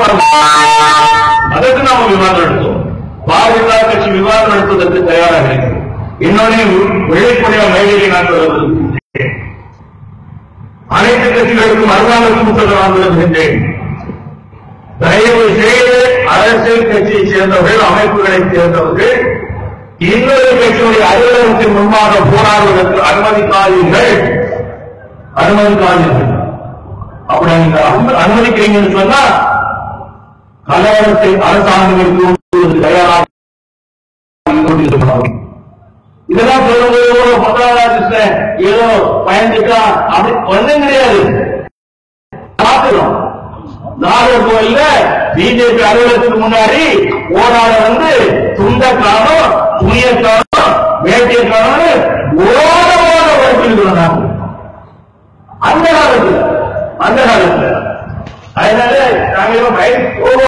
விவாதம் அதற்கு நாம விவாதம் எடுத்தோம் பாரதிய கட்சி விவாதம் நடத்துவதற்கு தயாராக இருக்கிறது இன்னொன்னு வெளிப்படையா மேடையை நான் சொல்லுகிறேன் அனைத்து கட்சிகளுக்கும் அருகாமைக்கும் சொல்ல நான் விரும்புகின்றேன் தயவு செய்து அரசியல் கட்சியை சேர்ந்தவர்கள் அமைப்புகளைச் சேர்ந்தவர்கள் இன்னொரு கட்சியுடைய அலுவலகத்தின் முன்பாக போராடுவதற்கு அனுமதிக்காதீர்கள் அனுமதிக்காதீர்கள் அப்படி நீங்க அனு- அனுமதிக்கிறீங்கன்னு சொன்னா கலவரத்தை அரசாங்கங்களுக்கு ஊட்டுவதற்கு தயாராக கொண்டிருக்கிறோம். இதெல்லாம் சொல்லும்போது பத்ராஜ் ஏதோ பயந்துட்டா அப்படி ஒண்ணும் கிடையாது பார்க்கிறோம் நாகர்கோவில்ல பிஜேபி அலுவலகத்துக்கு முன்னாடி போராட வந்து துண்ட காணும் துணிய காணும் வேட்டிய காணும் ஓட ஓட உழைச்சிருக்கிறோம் நாங்க அந்த காலத்துல அந்த காலத்துல அதனால நாங்க ஏதோ பயந்து